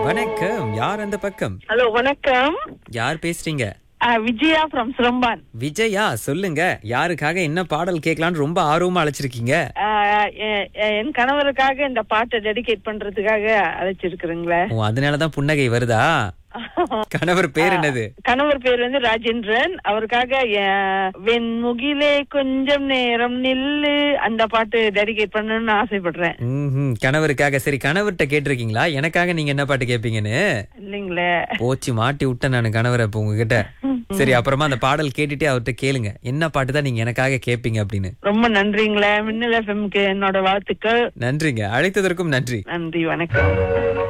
வணக்கம் யார் அந்த பக்கம் ஹலோ வணக்கம் யார் பேசுறீங்க அஹ், விஜயா ஃப்ரம் சிரம்பான் விஜயா சொல்லுங்க யாருக்காக என்ன பாடல் கேட்கலான்னு ரொம்ப ஆர்வமா அழைச்சிருக்கீங்க அஹ், எ- எ- என் கணவருக்காக இந்த பாட்டை டெடிகேட் பண்றதுக்காக அழைச்சிருக்கிறீங்களே ஓ அதனாலதான் புன்னகை வருதா கணவர் பேர் என்னது கணவர் பேர் வந்து ராஜேந்திரன் அவருக்காக எ- வெண்முகிலே கொஞ்சம் நேரம் நில்லு அந்த பாட்டு டெடிகேட் பண்ணணும்னு ஆசைப்படுறேன் ம்ஹும். கணவருக்காக சரி கணவர்கிட்ட கேட்டிருக்கீங்களா எனக்காக நீங்க என்ன பாட்டு கேட்பீங்கன்னு இல்லைங்களே போச்சு மாட்டி விட்டேன் நான் கணவரை இப்ப உங்ககிட்ட சரி அப்புறமா அந்த பாடல் கேட்டுட்டே அவர்கிட்ட கேளுங்க என்ன பாட்டு தான் நீங்க எனக்காக கேட்பீங்க அப்படின்னு ரொம்ப நன்றிங்களே மின்னல் எஃப்எம்க்கு என்னோட வாழ்த்துக்கள் நன்றிங்க அழைத்ததற்கும் நன்றி நன்றி வணக்கம்